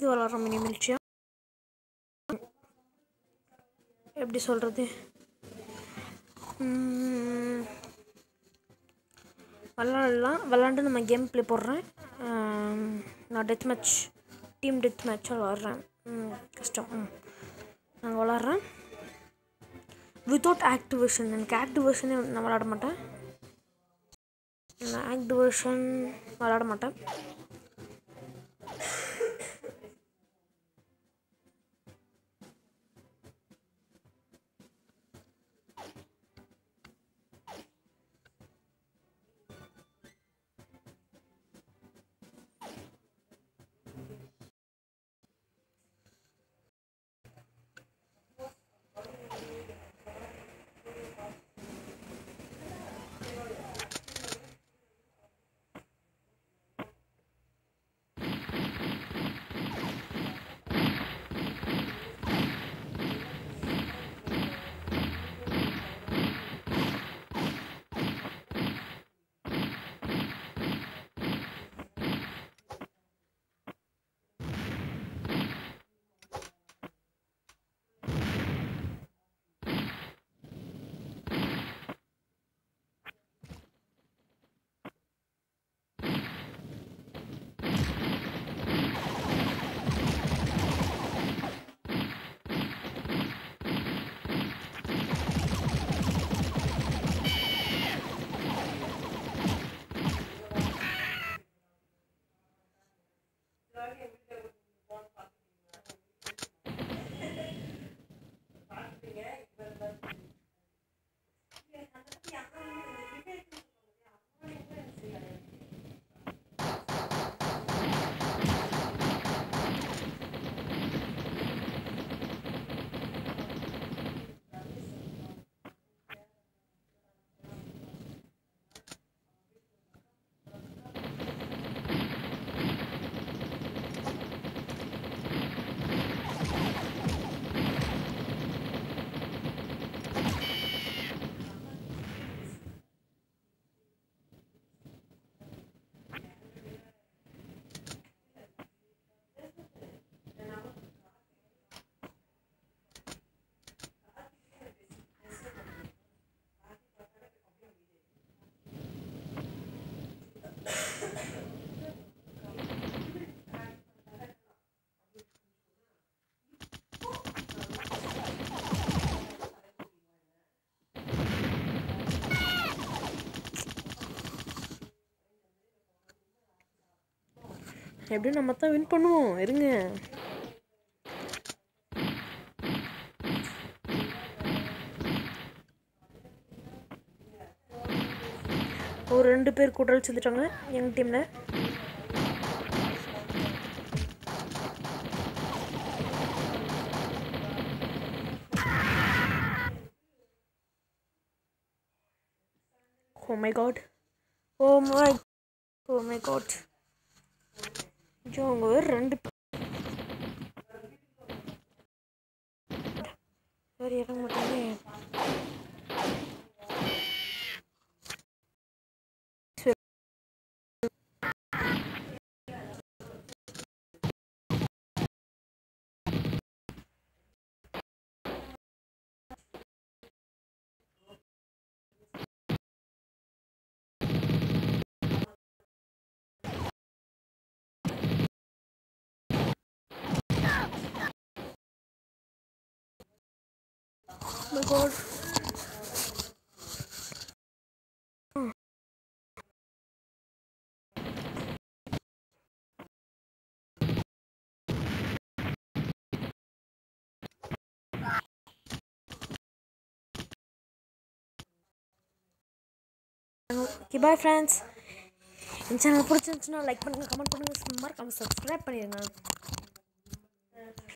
இது விளாட்ற மினி மில்ச்சியா எப்படி சொல்கிறது விளாட்லாம் விளாண்டு நம்ம கேம் ப்ளே போடுறேன் ஆம், நான் டெத் மேட்ச் டீம் டெத் மேட்சாக விளாட்றேன் ம், கஷ்டம் ம் நாங்கள் விளாட்றேன் வித்தவுட் ஆக்டிவேஷன் எனக்கு ஆக்டிவேஷனே நான் விளாட மாட்டேன் நான் ஆக்டிவேஷன் விளாட மாட்டேன் எப்படியும் நம்ம தான் வின் பண்ணுவோம் இருங்க ஒரு ரெண்டு பேர் கூட்டல் சேர்ந்துட்டாங்க எங்கள் டீமில் Oh my god. Oh my. Oh my god. ஐயோ அவங்க வேறு ரெண்டு பே- வேறு இறங்க மாட்டாங்க Oh my god. Okay bye friends என் சேனல் பிடிச்சிருந்துச்சுன்னா லைக் பண்ணுங்கள் கமெண்ட் பண்ணுங்கள் மறக்காம சப்ஸ்கிரைப் பண்ணிடுங்க